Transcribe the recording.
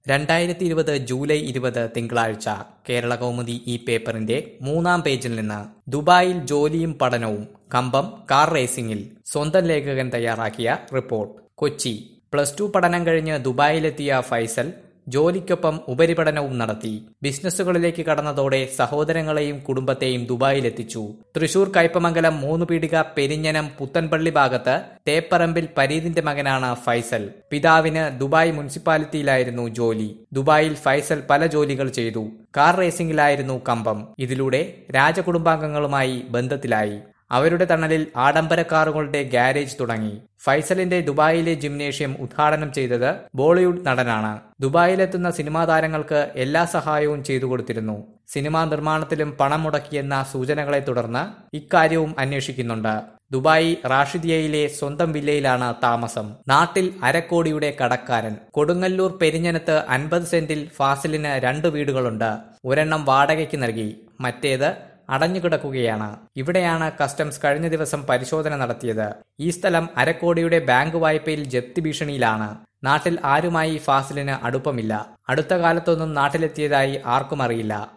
രണ്ടായിരത്തി ഇരുപത് ജൂലൈ ഇരുപത് തിങ്കളാഴ്ച കേരള കൗമുദി ഈ പേപ്പറിന്റെ മൂന്നാം പേജിൽ നിന്ന് ദുബായിൽ ജോലിയും പഠനവും കമ്പം കാർ റേസിംഗിൽ സ്വന്തം ലേഖകൻ തയ്യാറാക്കിയ റിപ്പോർട്ട് കൊച്ചി പ്ലസ് ടു പഠനം കഴിഞ്ഞ് ദുബായിലെത്തിയ ഫൈസൽ ജോലിക്കൊപ്പം ഉപരിപഠനവും നടത്തി ബിസിനസ്സുകളിലേക്ക് കടന്നതോടെ സഹോദരങ്ങളെയും കുടുംബത്തെയും ദുബായിലെത്തിച്ചു തൃശൂർ കയ്പമംഗലം മൂന്ന് പീടിക പെരിഞ്ഞനം പുത്തൻപള്ളി ഭാഗത്ത് തേപ്പറമ്പിൽ പരീതിന്റെ മകനാണ് ഫൈസൽ പിതാവിന് ദുബായ് മുനിസിപ്പാലിറ്റിയിലായിരുന്നു ജോലി ദുബായിൽ ഫൈസൽ പല ജോലികൾ ചെയ്തു കാർ റേസിംഗിലായിരുന്നു കമ്പം ഇതിലൂടെ രാജകുടുംബാംഗങ്ങളുമായി ബന്ധത്തിലായി അവരുടെ തണലിൽ ആഡംബര കാറുകളുടെ ഗ്യാരേജ് തുടങ്ങി ഫൈസലിന്റെ ദുബായിലെ ജിംനേഷ്യം ഉദ്ഘാടനം ചെയ്തത് ബോളിവുഡ് നടനാണ് ദുബായിലെത്തുന്ന സിനിമാ താരങ്ങൾക്ക് എല്ലാ സഹായവും ചെയ്തു കൊടുത്തിരുന്നു സിനിമാ നിർമ്മാണത്തിലും പണം മുടക്കിയെന്ന സൂചനകളെ തുടർന്ന് ഇക്കാര്യവും അന്വേഷിക്കുന്നുണ്ട് ദുബായി റാഷിദിയയിലെ സ്വന്തം വില്ലയിലാണ് താമസം നാട്ടിൽ അരക്കോടിയുടെ കടക്കാരൻ കൊടുങ്ങല്ലൂർ പെരിഞ്ഞനത്ത് അൻപത് സെന്റിൽ ഫാസിലിന് രണ്ട് വീടുകളുണ്ട് ഒരെണ്ണം വാടകയ്ക്ക് നൽകി മറ്റേത് അടഞ്ഞുകിടക്കുകയാണ് ഇവിടെയാണ് കസ്റ്റംസ് കഴിഞ്ഞ ദിവസം പരിശോധന നടത്തിയത് ഈ സ്ഥലം അരക്കോടിയുടെ ബാങ്ക് വായ്പയിൽ ജപ്തി ഭീഷണിയിലാണ് നാട്ടിൽ ആരുമായി ഫാസിലിന് അടുപ്പമില്ല അടുത്ത കാലത്തൊന്നും നാട്ടിലെത്തിയതായി ആർക്കും അറിയില്ല